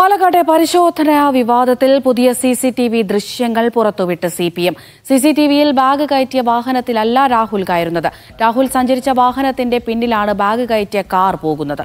പാലക്കാട്ടെ പരിശോധനാ വിവാദത്തിൽ പുതിയ സി സി ടി വി ദൃശ്യങ്ങൾ പുറത്തുവിട്ട് C P M C T ടി വിയിൽ ബാഗ് കയറ്റിയ വാഹനത്തിലല്ല രാഹുൽ കയറുന്നത് രാഹുൽ സഞ്ചരിച്ച വാഹനത്തിന്റെ പിന്നിലാണ് ബാഗ് കയറ്റിയ കാർ പോകുന്നത്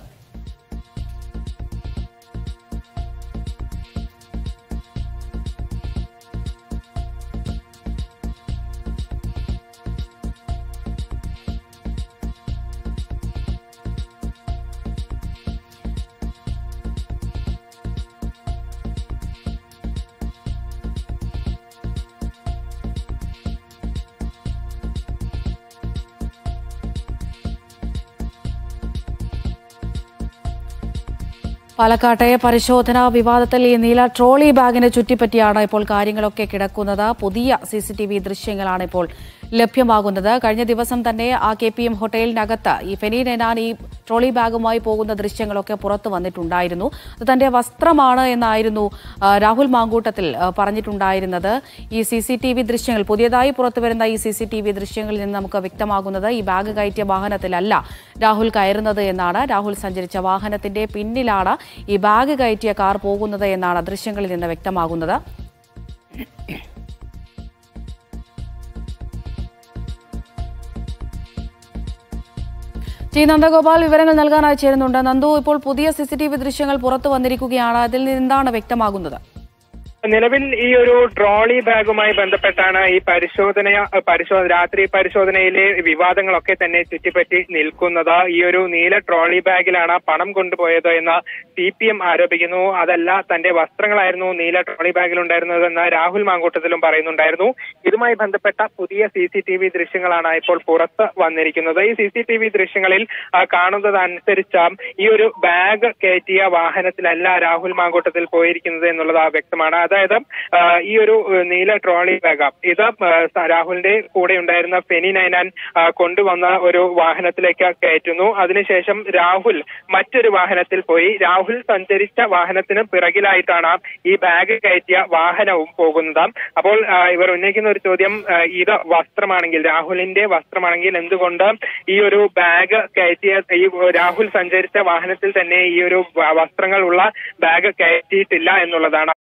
പാലക്കാട്ടെ പരിശോധനാ വിവാദത്തിൽ ഈ നീല ട്രോളി ബാഗിനെ ചുറ്റിപ്പറ്റിയാണ് ഇപ്പോൾ കാര്യങ്ങളൊക്കെ കിടക്കുന്നത് പുതിയ സി സി ടി വി ദൃശ്യങ്ങളാണ് ഇപ്പോൾ ലഭ്യമാകുന്നത് കഴിഞ്ഞ ദിവസം തന്നെ ആ കെ പി എം ഹോട്ടലിനകത്ത് ഈ ഫെനി നെനാൻ ഈ ട്രോളി ബാഗുമായി പോകുന്ന ദൃശ്യങ്ങളൊക്കെ പുറത്തു വന്നിട്ടുണ്ടായിരുന്നു അത് തന്റെ വസ്ത്രമാണ് എന്നായിരുന്നു ആ, രാഹുൽ മാങ്കൂട്ടത്തിൽ ആ, പറഞ്ഞിട്ടുണ്ടായിരുന്നത് ഈ സി സി ടി വി ദൃശ്യങ്ങൾ പുതിയതായി പുറത്തുവരുന്ന ഈ സി സി ടി വി ദൃശ്യങ്ങളിൽ നിന്ന് നമുക്ക് വ്യക്തമാകുന്നത് ഈ ബാഗ് കയറ്റിയ വാഹനത്തിലല്ല രാഹുൽ കയറുന്നത് എന്നാണ് രാഹുൽ സഞ്ചരിച്ച വാഹനത്തിന്റെ പിന്നിലാണ് ഈ ബാഗ് കയറ്റിയ കാർ പോകുന്നത് എന്നാണ് ദൃശ്യങ്ങളിൽ നിന്ന് വ്യക്തമാകുന്നത് ടി നന്ദഗോപാൽ വിവരങ്ങൾ നൽകാനായി ചേരുന്നുണ്ട് നന്ദു ഇപ്പോൾ പുതിയ സി സി ടി വി ദൃശ്യങ്ങൾ പുറത്തു വന്നിരിക്കുകയാണ് അതിൽ നിന്ന് എന്താണ് വ്യക്തമാകുന്നത് നിലവിൽ ഈ ഒരു ട്രോളി ബാഗുമായി ബന്ധപ്പെട്ടാണ് ഈ പരിശോധന പരിശോധന രാത്രി പരിശോധനയിലെ വിവാദങ്ങളൊക്കെ തന്നെ ചുറ്റിപ്പറ്റി നിൽക്കുന്നത് ഈ ഒരു നീല ട്രോളി ബാഗിലാണ് പണം കൊണ്ടുപോയത് എന്ന് സി പി എം ആരോപിക്കുന്നു അതല്ല തന്റെ വസ്ത്രങ്ങളായിരുന്നു നീല ട്രോളി ബാഗിലുണ്ടായിരുന്നതെന്ന് രാഹുൽ മാങ്കൂട്ടത്തിലും പറയുന്നുണ്ടായിരുന്നു ഇതുമായി ബന്ധപ്പെട്ട പുതിയ സി സി ടി വി ദൃശ്യങ്ങളാണ് ഇപ്പോൾ പുറത്ത് വന്നിരിക്കുന്നത് ഈ സി സി ടി വി ദൃശ്യങ്ങളിൽ ആ, കാണുന്നതനുസരിച്ച് ഈ ഒരു ബാഗ് കയറ്റിയ വാഹനത്തിലല്ല രാഹുൽ മാങ്കൂട്ടത്തിൽ പോയിരിക്കുന്നത് എന്നുള്ളത് ആ വ്യക്തമാണ് അതായത് ആ, ഈ ഒരു ഏഹ്, നീല ട്രോളി ബാഗ് ഇത് ആ, സ- രാഹുലിന്റെ കൂടെ ഉണ്ടായിരുന്ന ഫെനി നൈനാൻ ആ, കൊണ്ടുവന്ന ഒരു വാഹനത്തിലേക്ക് കയറ്റുന്നു അതിനുശേഷം രാഹുൽ മറ്റൊരു വാഹനത്തിൽ പോയി രാഹുൽ സഞ്ചരിച്ച വാഹനത്തിന് പിറകിലായിട്ടാണ് ഈ ബാഗ് കയറ്റിയ വാഹനവും പോകുന്നത് അപ്പോൾ ആ, ഇവർ ഉന്നയിക്കുന്ന ഒരു ചോദ്യം ആ, ഇത് വസ്ത്രമാണെങ്കിൽ രാഹുലിന്റെ വസ്ത്രമാണെങ്കിൽ എന്തുകൊണ്ട് ഈ ഒരു ബാഗ് കയറ്റിയ ഈ രാഹുൽ സഞ്ചരിച്ച വാഹനത്തിൽ തന്നെ ഈ ഒരു വ- വസ്ത്രങ്ങളുള്ള ബാഗ് കയറ്റിയിട്ടില്ല എന്നുള്ളതാണ്